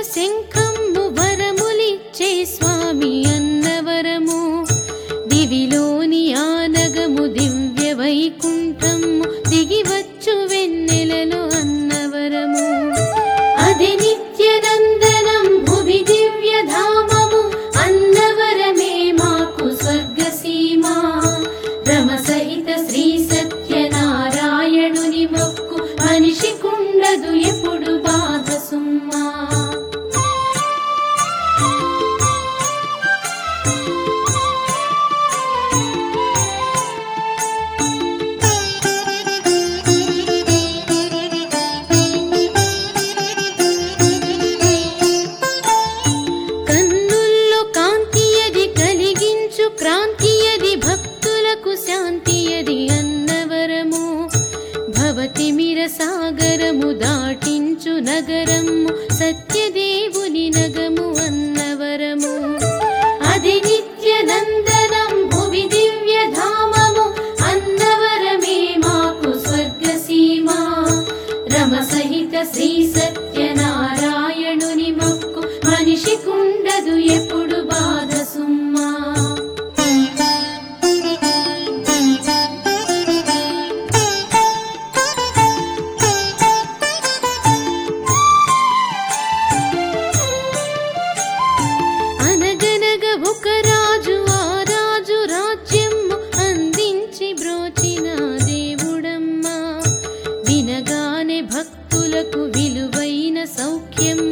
శంఖమ్ము వరములిచ్చే స్వామి అన్నవరము దివిలోని ఆనగము దివ్య వైకుంఠము దిగివచ్చు వెన్నెలలో అన్నవరము అది నిత్యనందనం భువి దివ్య ధామము అన్నవరమే మాకు స్వర్గసీమా రమ సహిత శ్రీ సత్యనారాయణుని మొక్కు మనిషి కుండదు ఎప్పుడు బాధ సుమ్మా కన్నుల్లో కాంతియది కలిగించు క్రాంతియది భక్తులకు శాంతియది అన్నవరము భవతిమిర సాగరము దాటించు నగరము సత్యదేవుని నగము అన్నవరము అది నిత్యనందనం భువి దివ్య ధామము అన్నవరమే మాకు స్వర్గసీమా రమ సహిత శ్రీ సత్యనారాయణుని మొక్కు మనిషి కుండదు ఎప్పుడు బాధ సుమ్మా అనగనగ ఒక రాజు ఆ రాజు రాజ్యము అందించి బ్రోచిన దేవుడమ్మా వినగానే భక్తులకు విలువైన సౌఖ్యం